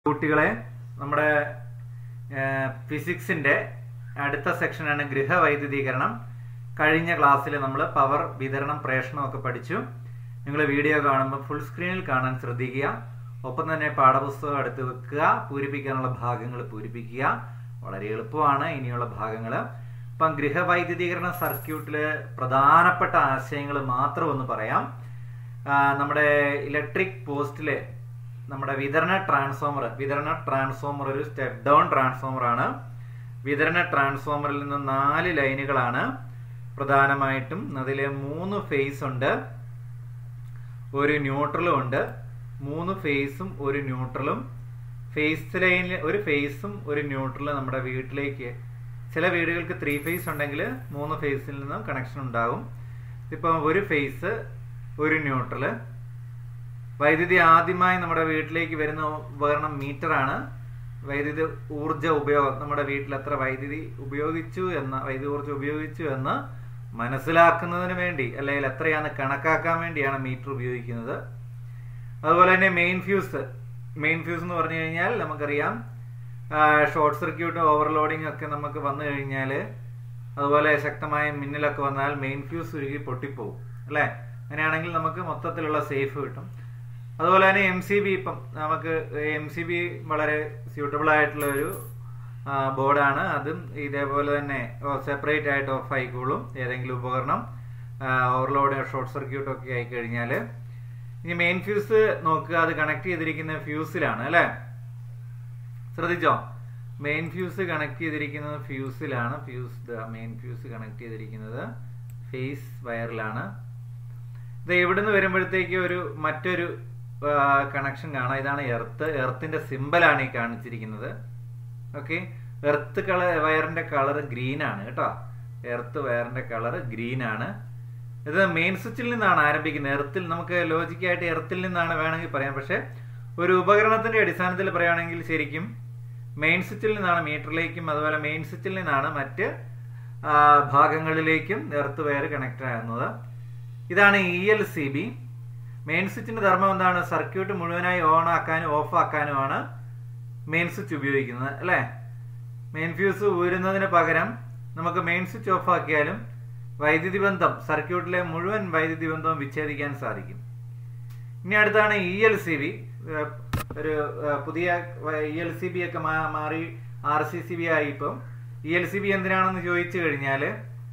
കുട്ടികളെ നമ്മുടെ ഫിസിക്സിന്റെ അടുത്ത സെക്ഷനാണ് ഗൃഹവൈദ്യുതീകരണം കഴിഞ്ഞ ക്ലാസ്സിൽ നമ്മൾ പവർ വിതരണം പ്രേഷണം ഒക്കെ പഠിച്ചു നിങ്ങൾ വീഡിയോ കാണുമ്പോൾ ഫുൾ സ്ക്രീനിൽ കാണാൻ ശ്രദ്ധിക്കുക ഒപ്പം തന്നെ പാഠപുസ്തകം എടുത്ത് വെക്കുക പൂരിപ്പിക്കാനുള്ള ഭാഗങ്ങൾ പൂരിപ്പിക്കുക വളരെ എളുപ്പമാണ് ഇനിയുള്ള ഭാഗങ്ങൾ അപ്പം ഗൃഹവൈദ്യുതീകരണ സർക്യൂട്ടിലെ പ്രധാനപ്പെട്ട ആശയങ്ങൾ മാത്രം ഒന്ന് പറയാം ആ, നമ്മുടെ ഇലക്ട്രിക് പോസ്റ്റിലെ നമ്മുടെ വിതരണ ട്രാൻസ്ഫോമർ വിതരണ ട്രാൻസ്ഫോമർ ഒരു സ്റ്റെപ്പ് ഡൗൺ ട്രാൻസ്ഫോമർ ആണ് വിതരണ ട്രാൻസ്ഫോമറിൽ നിന്ന് നാല് ലൈനുകളാണ് പ്രധാനമായിട്ടും അതിലെ മൂന്ന് ഫേസ് ഉണ്ട് ഒരു ന്യൂട്രലും ഉണ്ട് മൂന്ന് ഫേസും ഒരു ന്യൂട്രലും ഫേസ് ലൈനിൽ ഒരു ഫേസും ഒരു ന്യൂട്രലും നമ്മുടെ വീട്ടിലേക്ക് ചില വീടുകൾക്ക് ത്രീ ഫേസ് ഉണ്ടെങ്കിൽ മൂന്ന് ഫേസിൽ നിന്നും കണക്ഷൻ ഉണ്ടാകും ഇപ്പം ഒരു ഫേസ് ഒരു ന്യൂട്രല് വൈദ്യുതി ആദ്യമായി നമ്മുടെ വീട്ടിലേക്ക് വരുന്ന ഉപകരണം മീറ്ററാണ് വൈദ്യുതി ഊർജ ഉപയോഗം നമ്മുടെ വീട്ടിൽ എത്ര വൈദ്യുതി ഉപയോഗിച്ചു എന്ന വൈദ്യുതി ഊർജ്ജം ഉപയോഗിച്ചു എന്ന് മനസ്സിലാക്കുന്നതിന് വേണ്ടി അല്ലെങ്കിൽ എത്രയാണ് കണക്കാക്കാൻ വേണ്ടിയാണ് മീറ്റർ ഉപയോഗിക്കുന്നത് അതുപോലെ തന്നെ മെയിൻ ഫ്യൂസ് മെയിൻ ഫ്യൂസ് എന്ന് പറഞ്ഞു കഴിഞ്ഞാൽ നമുക്കറിയാം ഷോർട്ട് സർക്യൂട്ട് ഓവർലോഡിംഗ് ഒക്കെ നമുക്ക് വന്നു കഴിഞ്ഞാൽ അതുപോലെ ശക്തമായ മിന്നലൊക്കെ വന്നാൽ മെയിൻ ഫ്യൂസ് ഉരുകി പൊട്ടിപ്പോവും അല്ലേ അങ്ങനെയാണെങ്കിൽ നമുക്ക് മൊത്തത്തിലുള്ള സേഫ് കിട്ടും അതുപോലെ തന്നെ എം സി ബി ഇപ്പം നമുക്ക് എം സി ബി വളരെ സ്യൂട്ടബിൾ ആയിട്ടുള്ള ഒരു ബോർഡാണ് അതും ഇതേപോലെ തന്നെ സെപ്പറേറ്റ് ആയിട്ട് ഓഫ് ആയിക്കോളും ഏതെങ്കിലും ഉപകരണം ഓവർലോഡ് ഷോർട്ട് സർക്യൂട്ട് ഒക്കെ ആയി കഴിഞ്ഞാൽ ഇനി മെയിൻ ഫ്യൂസ് നോക്കുക അത് കണക്ട് ചെയ്തിരിക്കുന്ന ഫ്യൂസിലാണ് അല്ലേ ശ്രദ്ധിച്ചോ മെയിൻ ഫ്യൂസ് കണക്ട് ചെയ്തിരിക്കുന്നത് ഫ്യൂസിലാണ് ഫ്യൂസ് മെയിൻ ഫ്യൂസ് കണക്ട് ചെയ്തിരിക്കുന്നത് ഫേസ് വയറിലാണ് ഇത് എവിടുന്ന് വരുമ്പോഴത്തേക്ക് ഒരു മറ്റൊരു കണക്ഷൻ കാണാം ഇതാണ് എർത്ത് എർത്തിന്റെ സിമ്പലാണ് ഈ കാണിച്ചിരിക്കുന്നത് ഓക്കെ എർത്ത് കളർ വയറിന്റെ കളർ ഗ്രീൻ ആണ് കേട്ടോ എർത്ത് വയറിന്റെ കളർ ഗ്രീൻ ആണ് ഇത് മെയിൻ സ്വിച്ചിൽ നിന്നാണ് ആരംഭിക്കുന്നത് എർത്തിൽ നമുക്ക് ലോജിക്കായിട്ട് എർത്തിൽ നിന്നാണ് വേണമെങ്കിൽ പറയാം പക്ഷെ ഒരു ഉപകരണത്തിന്റെ അടിസ്ഥാനത്തിൽ പറയുകയാണെങ്കിൽ ശരിക്കും മെയിൻ സ്വിച്ചിൽ നിന്നാണ് മീറ്ററിലേക്കും അതുപോലെ മെയിൻ സ്വിച്ചിൽ നിന്നാണ് മറ്റ് ആ, ഭാഗങ്ങളിലേക്കും എർത്ത് വയർ കണക്ട് ആകുന്നത് ഇതാണ് E L C B main സ്വിച്ചിന്റെ ധർമ്മം എന്താണ് സർക്യൂട്ട് മുഴുവനായി ഓൺ ആക്കാനും ഓഫ് ആക്കാനുമാണ് മെയിൻ സ്വിച്ച് ഉപയോഗിക്കുന്നത് അല്ലേ മെയിൻ ഫ്യൂസ് ഊരുന്നതിന് പകരം നമുക്ക് മെയിൻ സ്വിച്ച് ഓഫ് ആക്കിയാലും വൈദ്യുതി ബന്ധം സർക്യൂട്ടിലെ മുഴുവൻ വൈദ്യുതി ബന്ധവും വിച്ഛേദിക്കാൻ സാധിക്കും ഇനി അടുത്താണ് ഇ എൽ സി ബി ഒരു ഏഹ്, പുതിയ ഇ എൽ സി ബി ഒക്കെ മാ- മാറി ആർ സി സി ബി ആയി ഇപ്പം ഇ എൽ സി ബി എന്തിനാണെന്ന് ചോദിച്ചു കഴിഞ്ഞാൽ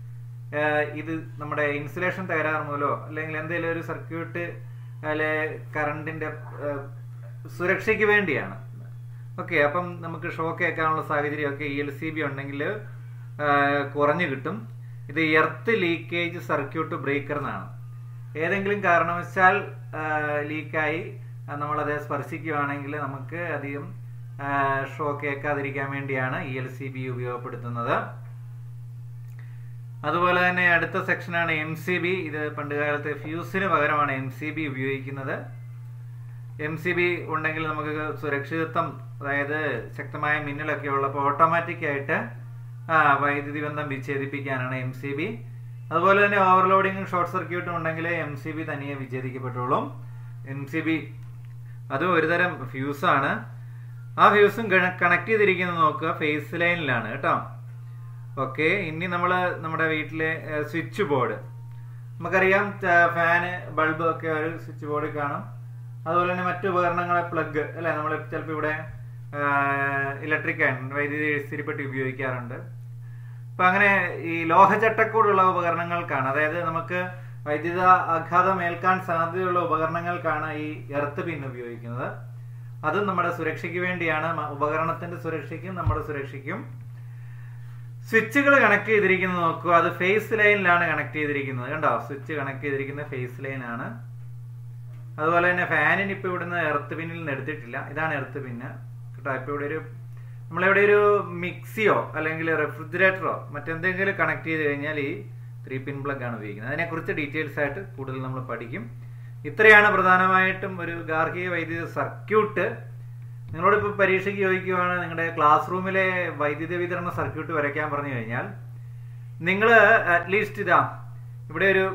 ഇത് നമ്മുടെ ഇൻസുലേഷൻ തകരാറ് മൂലമോ അല്ലെങ്കിൽ എന്തെങ്കിലും ഒരു സർക്യൂട്ട് അല്ലെ കറണ്ടിന്റെ ഏഹ്, സുരക്ഷയ്ക്ക് വേണ്ടിയാണ് ഓക്കെ അപ്പം നമുക്ക് ഷോക്ക് ഏൽക്കാനുള്ള സാഹചര്യമൊക്കെ ഇ എൽ സി ബി ഉണ്ടെങ്കിൽ കുറഞ്ഞു കിട്ടും ഇത് എർത്ത് ലീക്കേജ് സർക്യൂട്ട് ബ്രേക്കർ എന്നാണ് ഏതെങ്കിലും കാരണവശാൽ ലീക്കായി നമ്മളത് സ്പർശിക്കുകയാണെങ്കിൽ നമുക്ക് അധികം ഷോക്ക് ഏൽക്കാതിരിക്കാൻ വേണ്ടിയാണ് ഇ എൽ സി ബി ഉപയോഗപ്പെടുത്തുന്നത് അതുപോലെ തന്നെ അടുത്ത സെക്ഷനാണ് എം സി ബി ഇത് പണ്ട് കാലത്ത് ഫ്യൂസിന് പകരമാണ് എം സി ബി ഉപയോഗിക്കുന്നത് എം സി ബി ഉണ്ടെങ്കിൽ നമുക്ക് സുരക്ഷിതത്വം അതായത് ശക്തമായ മിന്നലൊക്കെ ഉള്ളപ്പോൾ ഓട്ടോമാറ്റിക് ആയിട്ട് ആ, വൈദ്യുതി ബന്ധം വിച്ഛേദിപ്പിക്കാനാണ് എം സി ബി അതുപോലെ തന്നെ ഓവർലോഡിങ്ങും ഷോർട്ട് സർക്യൂട്ടും ഉണ്ടെങ്കിൽ എം സി ബി തനിയെ വിച്ഛേദിക്കപ്പെട്ടുള്ളൂ എം സി ബി അതും ഒരുതരം ഫ്യൂസാണ് ആ ഫ്യൂസും കണക്ട് ചെയ്തിരിക്കുന്നത് നോക്കുക ഫേസ് ലൈനിലാണ് കേട്ടോ ഓക്കെ ഇനി നമ്മൾ നമ്മുടെ വീട്ടിലെ സ്വിച്ച് ബോർഡ് നമുക്കറിയാം ഫാന് ബൾബ് ഒക്കെ ഒരു സ്വിച്ച് ബോർഡിൽ കാണും അതുപോലെ തന്നെ മറ്റു ഉപകരണങ്ങളെ പ്ലഗ് അല്ലെ നമ്മൾ ചിലപ്പോൾ ഇവിടെ ഇലക്ട്രിക് വൈദ്യുതി സ്ഥിരപ്പെട്ടി ഉപയോഗിക്കാറുണ്ട് അപ്പൊ അങ്ങനെ ഈ ലോഹചട്ടക്കൂടുള്ള ഉപകരണങ്ങൾക്കാണ് അതായത് നമുക്ക് വൈദ്യുത ആഘാതം ഏൽക്കാൻ സാധ്യതയുള്ള ഉപകരണങ്ങൾക്കാണ് ഈ എർത്ത് പിൻ ഉപയോഗിക്കുന്നത് അതും നമ്മുടെ സുരക്ഷയ്ക്ക് വേണ്ടിയാണ് മ- ഉപകരണത്തിന്റെ സുരക്ഷയ്ക്കും നമ്മുടെ സുരക്ഷയ്ക്കും സ്വിച്ചുകൾ കണക്ട് ചെയ്തിരിക്കുന്നത് നോക്കൂ അത് ഫേസ് ലൈനിലാണ് കണക്ട് ചെയ്തിരിക്കുന്നത് കണ്ടോ സ്വിച്ച് കണക്ട് ചെയ്തിരിക്കുന്നത് ഫേസ് ലൈനാണ് അതുപോലെ തന്നെ ഫാനിന് ഇപ്പൊ ഇവിടുന്ന് എർത്ത് പിന്നിൽ നിന്ന് എടുത്തിട്ടില്ല ഇതാണ് എർത്ത് പിന്ന് കേട്ടോ ഇപ്പൊ ഇവിടെ ഒരു നമ്മളിവിടെ ഒരു മിക്സിയോ അല്ലെങ്കിൽ റെഫ്രിജറേറ്ററോ മറ്റെന്തെങ്കിലും കണക്ട് ചെയ്ത് കഴിഞ്ഞാൽ ഈ ത്രീ പിൻ പ്ലഗ് ആണ് ഉപയോഗിക്കുന്നത് അതിനെക്കുറിച്ച് ഡീറ്റെയിൽസ് ആയിട്ട് കൂടുതൽ നമ്മൾ പഠിക്കും ഇത്രയാണ് പ്രധാനമായിട്ടും ഒരു ഗാർഹിക വൈദ്യുത സർക്യൂട്ട് നിങ്ങളോടിപ്പോൾ പരീക്ഷയ്ക്ക് ചോദിക്കുകയാണ് നിങ്ങളുടെ ക്ലാസ് റൂമിലെ വൈദ്യുതി വിതരണ സർക്യൂട്ട് വരയ്ക്കാൻ പറഞ്ഞു കഴിഞ്ഞാൽ നിങ്ങൾ അറ്റ്ലീസ്റ്റ് ഇതാ ഇവിടെ ഒരു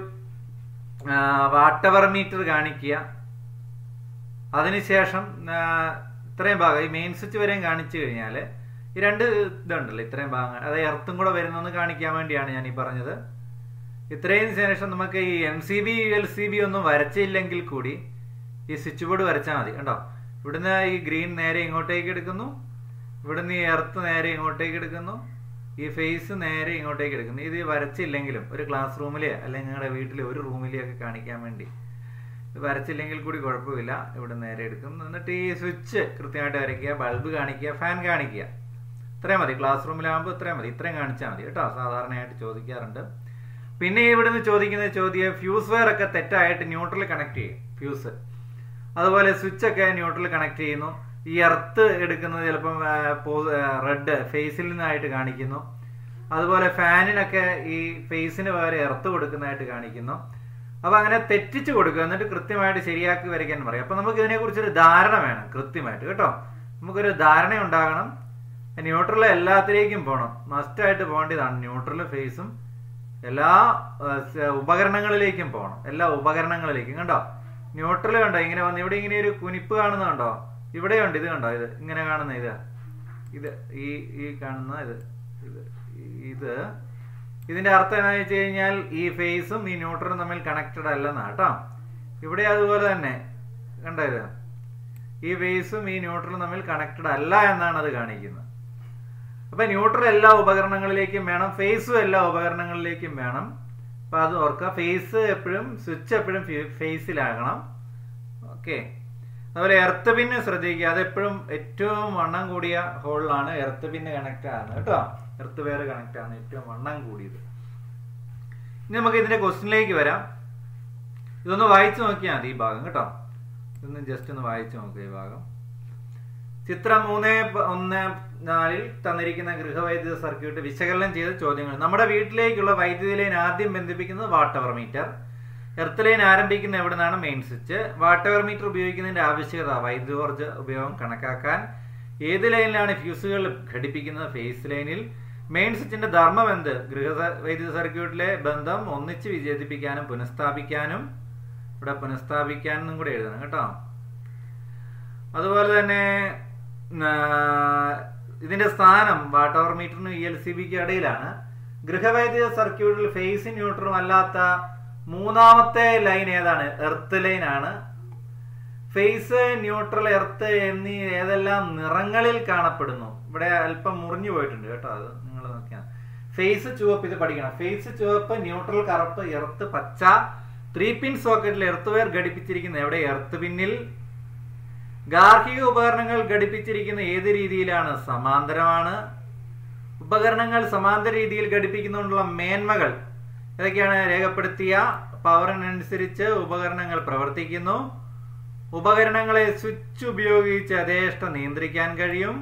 വാട്ടവർ മീറ്റർ കാണിക്കുക അതിനുശേഷം ഇത്രയും ഭാഗം ഈ മെയിൻ സ്വിച്ച് വരെയും കാണിച്ചു കഴിഞ്ഞാൽ ഈ രണ്ട് ഇതുണ്ടല്ലോ ഇത്രയും ഭാഗങ്ങൾ അത് എർത്തും കൂടെ വരുന്നെന്ന് കാണിക്കാൻ വേണ്ടിയാണ് ഞാൻ ഈ പറഞ്ഞത് ഇത്രയും ശേഷം നമുക്ക് ഈ M C B U L C B ഒന്നും വരച്ചില്ലെങ്കിൽ കൂടി ഈ സ്വിച്ച് ബോർഡ് വരച്ചാൽ മതി കണ്ടോ ഇവിടുന്ന് ഈ ഗ്രീൻ നേരെ ഇങ്ങോട്ടേക്ക് എടുക്കുന്നു ഇവിടുന്ന് ഈ എർത്ത് നേരെ ഇങ്ങോട്ടേക്ക് എടുക്കുന്നു ഈ ഫേസ് നേരെ ഇങ്ങോട്ടേക്ക് എടുക്കുന്നു ഇത് വരച്ചില്ലെങ്കിലും ഒരു ക്ലാസ് റൂമിലെ അല്ലെങ്കിൽ നിങ്ങളുടെ വീട്ടിലെ ഒരു റൂമിലെയൊക്കെ കാണിക്കാൻ വേണ്ടി ഇത് വരച്ചില്ലെങ്കിൽ കൂടി കുഴപ്പമില്ല ഇവിടെ നേരെ എടുക്കും എന്നിട്ട് ഈ സ്വിച്ച് കൃത്യമായിട്ട് വരയ്ക്കുക ബൾബ് കാണിക്കുക ഫാൻ കാണിക്കുക ഇത്രയും മതി ക്ലാസ് റൂമിലാകുമ്പോൾ ഇത്രയും മതി ഇത്രയും കാണിച്ചാൽ മതി കേട്ടോ സാധാരണയായിട്ട് ചോദിക്കാറുണ്ട് പിന്നെ ഇവിടുന്ന് ചോദിക്കുന്ന ചോദ്യം ഫ്യൂസ് വയർ ഒക്കെ തെറ്റായിട്ട് ന്യൂട്രൽ കണക്ട് ചെയ്യും ഫ്യൂസ് അതുപോലെ സ്വിച്ച് ഒക്കെ ന്യൂട്രൽ കണക്ട് ചെയ്യുന്നു ഈ എർത്ത് എടുക്കുന്നത് ചിലപ്പം റെഡ് ഫേസിൽ നിന്നായിട്ട് കാണിക്കുന്നു അതുപോലെ ഫാനിനൊക്കെ ഈ ഫേസിന് പകരം എർത്ത് കൊടുക്കുന്നതായിട്ട് കാണിക്കുന്നു അപ്പൊ അങ്ങനെ തെറ്റിച്ച് കൊടുക്കുക എന്നിട്ട് കൃത്യമായിട്ട് ശരിയാക്കി വരയ്ക്കാൻ പറയും അപ്പൊ നമുക്ക് ഇതിനെ കുറിച്ചൊരു ധാരണ വേണം കൃത്യമായിട്ട് കേട്ടോ നമുക്കൊരു ധാരണ ഉണ്ടാകണം ന്യൂട്രൽ എല്ലാത്തിലേക്കും പോകണം മസ്റ്റായിട്ട് പോകേണ്ടതാണ് ന്യൂട്രൽ ഫേസും എല്ലാ ഉപകരണങ്ങളിലേക്കും പോകണം എല്ലാ ഉപകരണങ്ങളിലേക്കും കണ്ടോ ന്യൂട്രൽ കണ്ടോ ഇങ്ങനെ വന്ന് ഇവിടെ ഇങ്ങനെ ഒരു കുനിപ്പ് കാണുന്നുണ്ടോ ഇവിടെയുണ്ട് ഇത് കണ്ടോ ഇത് ഇങ്ങനെ കാണുന്ന ഇത് ഇത് ഈ ഈ കാണുന്ന ഇത് ഇത് ഇത് ഇതിന്റെ അർത്ഥം എന്താണെന്ന് വെച്ച് കഴിഞ്ഞാൽ ഈ ഫേസും ഈ ന്യൂട്രലും തമ്മിൽ കണക്റ്റഡ് അല്ലെന്നാ കേട്ടോ ഇവിടെ അതുപോലെ തന്നെ കണ്ടോ ഇത് ഈ ഫേസും ഈ ന്യൂട്രലും തമ്മിൽ കണക്റ്റഡ് അല്ല എന്നാണ് അത് കാണിക്കുന്നത് അപ്പൊ ന്യൂട്രൽ എല്ലാ ഉപകരണങ്ങളിലേക്കും വേണം ഫേസും എല്ലാ ഉപകരണങ്ങളിലേക്കും വേണം അപ്പൊ അത് ഓർക്കുക ഫേസ് എപ്പോഴും സ്വിച്ച് എപ്പോഴും ഫേസിലാകണം ഓക്കെ അതുപോലെ എർത്ത് പിന്ന് ശ്രദ്ധിക്കുക അതെപ്പോഴും ഏറ്റവും വണ്ണം കൂടിയ ഹോളിലാണ് എർത്ത് പിന്ന് കണക്ട് ആകുന്നത് കേട്ടോ എർത്ത് വെയർ കണക്ട് ആണ് ഏറ്റവും വണ്ണം കൂടിയത് ഇനി നമുക്ക് ഇതിന്റെ ക്വസ്റ്റിനിലേക്ക് വരാം ഇതൊന്ന് വായിച്ചു നോക്കിയാൽ മതി ഈ ഭാഗം കേട്ടോ ഇതൊന്ന് ജസ്റ്റ് ഒന്ന് വായിച്ചു നോക്കുക ഈ ഭാഗം ചിത്രം മൂന്ന് ഒന്ന് നാലിൽ തന്നിരിക്കുന്ന ഗൃഹവൈദ്യുത സർക്യൂട്ട് വിശകലനം ചെയ്ത ചോദ്യങ്ങൾ നമ്മുടെ വീട്ടിലേക്കുള്ള വൈദ്യുതി ലൈൻ ആദ്യം ബന്ധിപ്പിക്കുന്നത് watt hour meter earth line ആരംഭിക്കുന്ന എവിടെ നിന്നാണ് main switch watt hour meter ഉപയോഗിക്കുന്നതിന്റെ ആവശ്യകത വൈദ്യുതോർജ്ജ ഉപയോഗം കണക്കാക്കാൻ ഏത് ലൈനിലാണ് ഫ്യൂസുകൾ ഘടിപ്പിക്കുന്നത് ഫേസ് ലൈനിൽ മെയിൻ സ്വിച്ചിന്റെ ധർമ്മം എന്ത് ഗൃഹ വൈദ്യുത സർക്യൂട്ടിലെ ബന്ധം ഒന്നിച്ച് വിച്ഛേദിപ്പിക്കാനും പുനഃസ്ഥാപിക്കാനും ഇവിടെ പുനഃസ്ഥാപിക്കാനും കൂടെ എഴുതണം കേട്ടോ അതുപോലെ തന്നെ ഇതിന്റെ സ്ഥാനം വാട്ട് അവർ മീറ്ററിനും ഇ എൽ സി ബിക്ക് ഇടയിലാണ് ഗൃഹവൈദ്യുത സർക്യൂട്ടിൽ ഫേസ് ന്യൂട്രലും അല്ലാത്ത മൂന്നാമത്തെ ലൈൻ ഏതാണ് എർത്ത് ലൈൻ ആണ് ഫേസ് ന്യൂട്രൽ എർത്ത് എന്നീ ഏതെല്ലാം നിറങ്ങളിൽ കാണപ്പെടുന്നു ഇവിടെ അല്പം മുറിഞ്ഞു പോയിട്ടുണ്ട് കേട്ടോ അത് നിങ്ങൾ നോക്കിയാൽ ഫേസ് ചുവപ്പ് ഇത് പഠിക്കണം ഫേസ് ചുവപ്പ് ന്യൂട്രൽ കറുപ്പ് എർത്ത് പച്ച ത്രീ പിൻ സോക്കറ്റിൽ എർത്ത് വയർ ഘടിപ്പിച്ചിരിക്കുന്ന എവിടെ എർത്ത് പിന്നിൽ ഗാർഹിക ഉപകരണങ്ങൾ ഘടിപ്പിച്ചിരിക്കുന്ന ഏത് രീതിയിലാണ് സമാന്തരമാണ് ഉപകരണങ്ങൾ സമാന്തര രീതിയിൽ ഘടിപ്പിക്കുന്നതുകൊണ്ടുള്ള മേന്മകൾ ഇതൊക്കെയാണ് രേഖപ്പെടുത്തിയ പവറിനനുസരിച്ച് ഉപകരണങ്ങൾ പ്രവർത്തിക്കുന്നു ഉപകരണങ്ങളെ സ്വിച്ച് ഉപയോഗിച്ച് യഥേഷ്ട നിയന്ത്രിക്കാൻ കഴിയും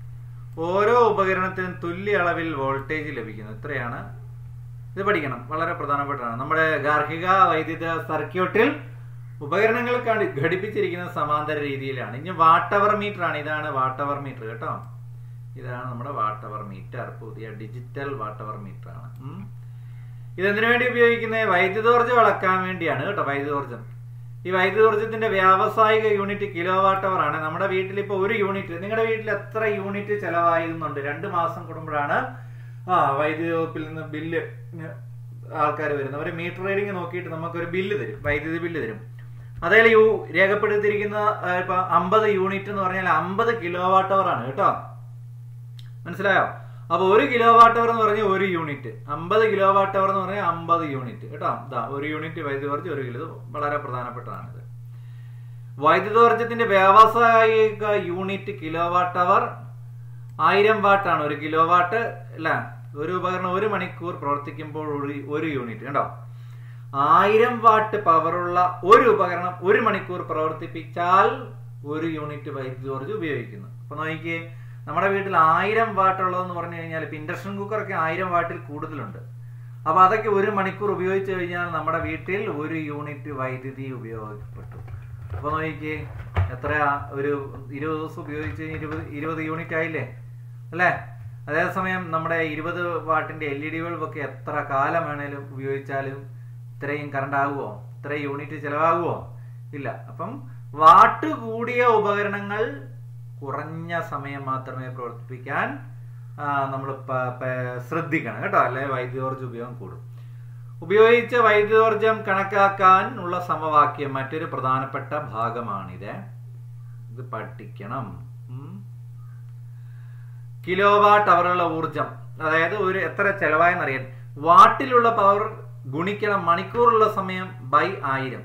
ഓരോ ഉപകരണത്തിനും തുല്യ അളവിൽ വോൾട്ടേജ് ലഭിക്കുന്നു ഇത്രയാണ് ഇത് പഠിക്കണം വളരെ പ്രധാനപ്പെട്ടതാണ് നമ്മുടെ ഗാർഹിക വൈദ്യുത സർക്യൂട്ടിൽ ഉപകരണങ്ങൾ ഘടിപ്പിച്ചിരിക്കുന്ന സമാന്തര രീതിയിലാണ് ഇനി വാട്ടവർ മീറ്റർ ആണ് ഇതാണ് വാട്ടവർ മീറ്റർ കേട്ടോ ഇതാണ് നമ്മുടെ വാട്ടവർ മീറ്റർ പുതിയ ഡിജിറ്റൽ വാട്ടവർ മീറ്റർ ആണ് ഇതെന്തിനു വേണ്ടി ഉപയോഗിക്കുന്നത് വൈദ്യുതോർജ്ജം അളക്കാൻ വേണ്ടിയാണ് കേട്ടോ വൈദ്യുതോർജ്ജം ഈ വൈദ്യുതോർജ്ജത്തിന്റെ വ്യാവസായിക യൂണിറ്റ് കിലോ വാട്ട് അവർ ആണ് നമ്മുടെ വീട്ടിൽ ഇപ്പോൾ ഒരു യൂണിറ്റ് നിങ്ങളുടെ വീട്ടിൽ എത്ര യൂണിറ്റ് ചെലവായിരുന്നുണ്ട് രണ്ട് മാസം കൂടുമ്പോഴാണ് ആ വൈദ്യുതി വകുപ്പിൽ നിന്ന് ബില്ല് ആൾക്കാർ വരുന്നത് അവർ മീറ്റർ റീഡിങ് നോക്കിയിട്ട് നമുക്കൊരു ബില്ല് തരും വൈദ്യുതി ബില്ല് തരും അതിൽ യു രേഖപ്പെടുത്തിയിരിക്കുന്ന ഇപ്പൊ അമ്പത് യൂണിറ്റ് എന്ന് പറഞ്ഞാൽ അമ്പത് കിലോ വാട്ട് അവർ ആണ് കേട്ടോ മനസ്സിലായോ അപ്പൊ ഒരു കിലോ വാട്ട് അവർ എന്ന് പറഞ്ഞാൽ ഒരു യൂണിറ്റ് അമ്പത് കിലോ വാട്ട് അവർ എന്ന് പറഞ്ഞാൽ അമ്പത് യൂണിറ്റ് കേട്ടോ ഇതാ ഒരു യൂണിറ്റ് വൈദ്യുതോർജ്ജം ഒരു കിലോ വളരെ പ്രധാനപ്പെട്ടതാണിത് വൈദ്യുതോർജ്ജത്തിന്റെ വ്യാവസായിക യൂണിറ്റ് കിലോ വാട്ട് അവർ ആയിരം വാട്ടാണ് ഒരു കിലോ വാട്ട് അല്ല ഒരു ഉപകരണം ഒരു മണിക്കൂർ പ്രവർത്തിക്കുമ്പോൾ ഒരു യൂണിറ്റ് കേട്ടോ ആയിരം വാട്ട് പവറുള്ള ഒരു ഉപകരണം ഒരു മണിക്കൂർ പ്രവർത്തിപ്പിച്ചാൽ ഒരു യൂണിറ്റ് വൈദ്യുതോർജ്ജം ഉപയോഗിക്കുന്നു അപ്പൊ നോക്കിയേ നമ്മുടെ വീട്ടിൽ ആയിരം വാട്ട് ഉള്ളതെന്ന് പറഞ്ഞു കഴിഞ്ഞാൽ ഇപ്പൊ ഇൻഡക്ഷൻ കുക്കറൊക്കെ ആയിരം വാട്ടിൽ കൂടുതലുണ്ട് അപ്പൊ അതൊക്കെ ഒരു മണിക്കൂർ ഉപയോഗിച്ചു കഴിഞ്ഞാൽ നമ്മുടെ വീട്ടിൽ ഒരു യൂണിറ്റ് വൈദ്യുതി ഉപയോഗപ്പെട്ടു അപ്പൊ നോക്കിയേ എത്ര ഒരു ഇരുപത് ദിവസം ഉപയോഗിച്ച് ഇരുപത് ഇരുപത് യൂണിറ്റ് ആയില്ലേ അല്ലേ അതേസമയം നമ്മുടെ ഇരുപത് വാട്ടിന്റെ എൽ ഇ ഡി ബൾബൊക്കെ എത്ര കാലം വേണേലും ഉപയോഗിച്ചാലും ഇത്രയും കറണ്ട് ആകുമോ ഇത്രയും യൂണിറ്റ് ചിലവാകുമോ ഇല്ല അപ്പം വാട്ട് കൂടിയ ഉപകരണങ്ങൾ കുറഞ്ഞ സമയം മാത്രമേ പ്രവർത്തിപ്പിക്കാൻ നമ്മൾ ശ്രദ്ധിക്കണം കേട്ടോ അല്ലെ വൈദ്യോർജ്ജ ഉപയോഗം കൂടും ഉപയോഗിച്ച വൈദ്യോർജ്ജം കണക്കാക്കാൻ ഉള്ള സമവാക്യം മറ്റൊരു പ്രധാനപ്പെട്ട ഭാഗമാണിത് ഇത് പഠിക്കണം കിലോ വാട്ട് അവറുള്ള ഊർജം അതായത് ഒരു എത്ര ചെലവായെന്നറിയാൻ വാട്ടിലുള്ള പവർ ഗുണിക്കണം മണിക്കൂറുള്ള സമയം ബൈ ആയിരം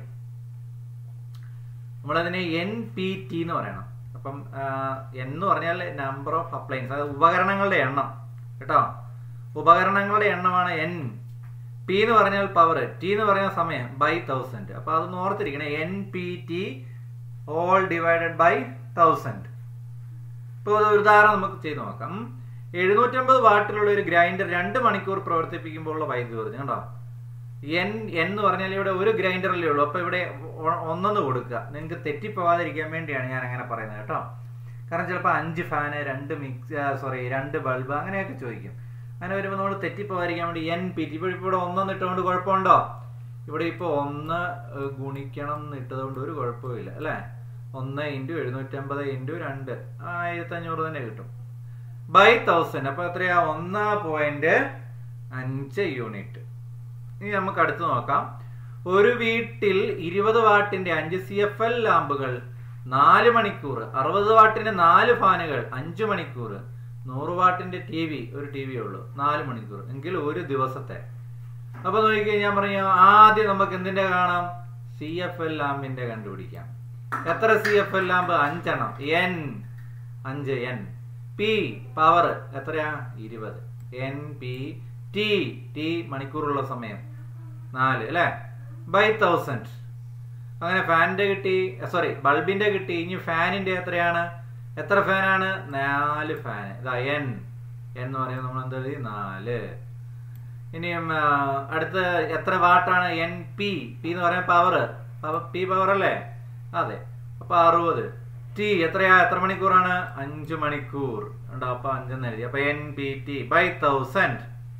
നമ്മളതിനെ എൻ പി ടി എന്ന് പറയണം അപ്പം എന്ന് പറഞ്ഞാൽ നമ്പർ ഓഫ് അപ്ലയൻസ് അതായത് ഉപകരണങ്ങളുടെ എണ്ണം കേട്ടോ ഉപകരണങ്ങളുടെ എണ്ണമാണ് എൻ പി എന്ന് പറഞ്ഞാൽ പവർ ടി എന്ന് പറഞ്ഞാൽ സമയം ബൈ തൗസൻഡ് അപ്പൊ അതൊന്ന് ഓർത്തിരിക്കണേ N P T all divided by thousand ഇപ്പോൾ ഒരു ഉദാഹരണം നമുക്ക് ചെയ്ത് നോക്കാം എഴുന്നൂറ്റമ്പത് വാട്ടിലുള്ള ഒരു ഗ്രൈൻഡർ രണ്ട് മണിക്കൂർ പ്രവർത്തിപ്പിക്കുമ്പോൾ ഉള്ള വൈദ്യുതി കണ്ടോ എൻ എന്ന് പറഞ്ഞാൽ ഇവിടെ ഒരു ഗ്രൈൻഡറല്ലേ ഉള്ളൂ അപ്പൊ ഇവിടെ ഒന്നെന്ന് കൊടുക്കുക നിങ്ങൾക്ക് തെറ്റിപ്പോവാതിരിക്കാൻ വേണ്ടിയാണ് ഞാൻ അങ്ങനെ പറയുന്നത് കേട്ടോ കാരണം ചിലപ്പോൾ അഞ്ച് ഫാന് രണ്ട് മിക്സ് സോറി രണ്ട് ബൾബ് അങ്ങനെയൊക്കെ ചോദിക്കും അങ്ങനെ വരുമ്പോൾ നമ്മൾ തെറ്റിപ്പോവാതിരിക്കാൻ വേണ്ടി എൻ പി ടി ഇപ്പോൾ ഇവിടെ ഒന്നെന്ന് ഇട്ടുകൊണ്ട് കുഴപ്പമുണ്ടോ ഇവിടെ ഇപ്പോൾ ഒന്ന് ഗുണിക്കണം എന്ന് ഇട്ടതുകൊണ്ട് ഒരു കുഴപ്പമില്ല അല്ലേ ഒന്ന് ഇൻറ്റു എഴുന്നൂറ്റമ്പത് ഇൻറ്റു രണ്ട് ആയിരത്തി അഞ്ഞൂറ് തന്നെ കിട്ടും ബൈ തൗസൻഡ് അപ്പൊ എത്രയാ ഒന്ന് പോയിന്റ് അഞ്ച് യൂണിറ്റ് ഇനി നമുക്ക് അടുത്ത് നോക്കാം ഒരു വീട്ടിൽ ഇരുപത് വാട്ടിന്റെ അഞ്ച് സി എഫ് എൽ ലാമ്പുകൾ നാല് മണിക്കൂർ അറുപത് വാട്ടിന്റെ നാല് ഫാനുകൾ അഞ്ചു മണിക്കൂർ നൂറ് വാട്ടിന്റെ ടി വി ഒരു ടി വി ഉള്ളൂ നാല് മണിക്കൂർ എങ്കിൽ ഒരു ദിവസത്തെ അപ്പൊ നോക്കിക്കഴിഞ്ഞാൽ ഞാൻ പറഞ്ഞു ആദ്യം നമുക്ക് എന്തിന്റെ കാണാം സി എഫ് എൽ ലാമ്പിന്റെ കണ്ടുപിടിക്കാം എത്ര സി എഫ് എൽ ലാമ്പ് അഞ്ചെണ്ണം എൻ അഞ്ച് എൻ പി പവർ എത്രയാ ഇരുപത് എൻ പി ടി ടി മണിക്കൂറുള്ള സമയം നാല് അല്ലേ ബൈ തൗസൻഡ് അങ്ങനെ ഫാനിന്റെ കിട്ടി സോറി ബൾബിന്റെ കിട്ടി ഇനി ഫാനിന്റെ എത്രയാണ് എത്ര ഫാനാണ് നാല് ഫാൻ ഇതാ എൻ എന്ന് പറയുമ്പോൾ നമ്മൾ എന്താ എഴുതി നാല് ഇനിയും അടുത്ത എത്ര വാട്ടാണ് എൻ പി പി എന്ന് പറയാൻ പവർ പി പവർ അല്ലേ അതെ അപ്പൊ അറുപത് ടി എത്രയാ എത്ര മണിക്കൂറാണ് അഞ്ചു മണിക്കൂർ ഉണ്ടോ അപ്പൊ അഞ്ചെന്ന് എഴുതി അപ്പൊ N P T by thousand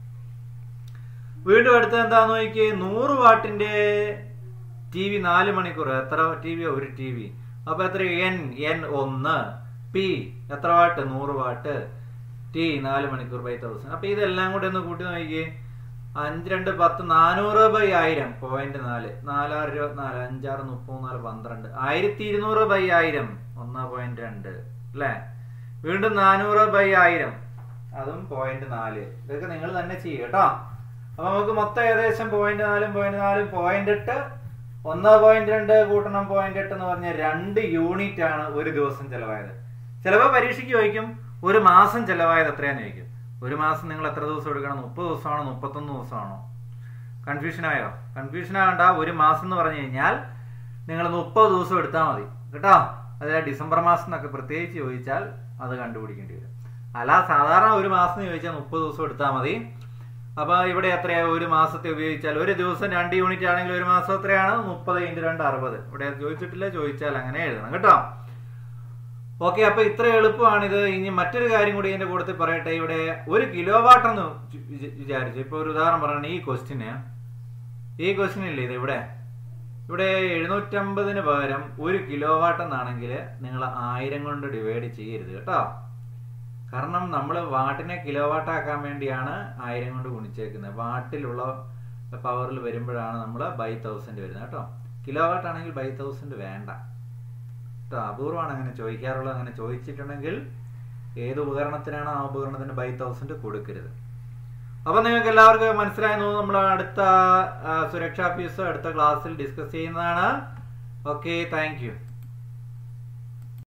വീണ്ടും അടുത്ത് എന്താന്ന് നോക്കി നൂറ് വാട്ടിന്റെ ടി വി നാല് മണിക്കൂർ എത്ര ടി വി ഒരു ടി വി അപ്പൊ എത്ര എൻ എൻ ഒന്ന് പി എത്ര വാട്ട് നൂറ് വാട്ട് ടി നാല് മണിക്കൂർ ബൈ തൗസൻഡ് അപ്പൊ ഇതെല്ലാം കൂടെ ഒന്ന് കൂട്ടി നോക്കിയേ അഞ്ച് രണ്ട് പത്ത് നാനൂറ് ബൈ ആയിരം പോയിന്റ് നാല് നാലാറ് ഇരുപത്തിനാല് അഞ്ചാറ് മുപ്പത് നാല് പന്ത്രണ്ട് ആയിരത്തി ഇരുന്നൂറ് ബൈ ആയിരം ഒന്ന് പോയിന്റ് രണ്ട് അല്ലേ വീണ്ടും നാനൂറ് ബൈ ആയിരം അതും പോയിന്റ് നാല് ഇതൊക്കെ നിങ്ങൾ തന്നെ ചെയ്യുക കേട്ടോ അപ്പൊ നമുക്ക് മൊത്തം ഏകദേശം പോയിന്റ് നാലും പോയിന്റ് നാലും പോയിന്റ് എട്ട് ഒന്ന് പോയിന്റ് രണ്ട് കൂട്ടണം പോയിന്റ് എട്ട് എന്ന് പറഞ്ഞ രണ്ട് യൂണിറ്റ് ആണ് ഒരു ദിവസം ചെലവായത് ചിലപ്പോൾ പരീക്ഷയ്ക്ക് ചോദിക്കും ഒരു മാസം ചെലവായത് എത്രയാന്ന് ചോദിക്കും ഒരു മാസം നിങ്ങൾ എത്ര ദിവസം എടുക്കണം മുപ്പത് ദിവസമാണോ മുപ്പത്തൊന്ന് ദിവസമാണോ കൺഫ്യൂഷൻ ആയോ കൺഫ്യൂഷൻ ആകണ്ട ഒരു മാസം എന്ന് പറഞ്ഞു കഴിഞ്ഞാൽ നിങ്ങൾ മുപ്പത് ദിവസം എടുത്താൽ മതി കേട്ടോ അതായത് ഡിസംബർ മാസം എന്നൊക്കെ പ്രത്യേകിച്ച് ചോദിച്ചാൽ അത് കണ്ടുപിടിക്കേണ്ടി വരും അല്ല സാധാരണ ഒരു മാസം ചോദിച്ചാൽ മുപ്പത് ദിവസം എടുത്താൽ മതി അപ്പൊ ഇവിടെ എത്രയാ ഒരു മാസത്തെ ഉപയോഗിച്ചാൽ ഒരു ദിവസം രണ്ട് യൂണിറ്റ് ആണെങ്കിൽ ഒരു മാസം എത്രയാണ് മുപ്പത് ഇൻറ്റു രണ്ട് അറുപത് ഇവിടെ ചോദിച്ചിട്ടില്ല ചോദിച്ചാൽ അങ്ങനെ എഴുതണം കേട്ടോ ഓക്കെ അപ്പൊ ഇത്ര എളുപ്പമാണിത് ഇനി മറ്റൊരു കാര്യം കൂടി ഇതിന്റെ കൂട്ടത്തിൽ പറയട്ടെ ഇവിടെ ഒരു കിലോ വാട്ട് എന്ന് വിചാരിച്ചു ഇപ്പൊ ഒരു ഉദാഹരണം പറയണ ഈ ക്വസ്റ്റിന് ഈ ക്വസ്റ്റ്യൻ ഇല്ലേ ഇത് ഇവിടെ ഇവിടെ എഴുന്നൂറ്റമ്പതിന് പകരം ഒരു കിലോ വാട്ട് എന്നാണെങ്കിൽ നിങ്ങൾ ആയിരം കൊണ്ട് ഡിവൈഡ് ചെയ്യരുത് കേട്ടോ കാരണം നമ്മൾ വാട്ടിനെ കിലോ വാട്ട് ആക്കാൻ വേണ്ടിയാണ് ആയിരം കൊണ്ട് ഗുണിച്ചേക്കുന്നത് വാട്ടിലുള്ള പവറിൽ വരുമ്പോഴാണ് നമ്മൾ ബൈ തൗസൻഡ് വരുന്നത് കേട്ടോ കിലോ വാട്ട് ആണെങ്കിൽ ബൈ തൗസൻഡ് വേണ്ട കേട്ടോ അപൂർവമാണ് അങ്ങനെ ചോദിക്കാറുള്ളത് അങ്ങനെ ചോദിച്ചിട്ടുണ്ടെങ്കിൽ ഏത് ഉപകരണത്തിനാണ് ആ ഉപകരണത്തിന് ബൈ തൗസൻഡ് കൊടുക്കരുത് അപ്പൊ നിങ്ങൾക്ക് എല്ലാവർക്കും മനസ്സിലായി തോന്നുന്നു നമ്മൾ അടുത്ത സുരക്ഷാ ഫീസ് അടുത്ത ക്ലാസ്സിൽ ഡിസ്കസ് ചെയ്യുന്നതാണ് ഓക്കെ താങ്ക്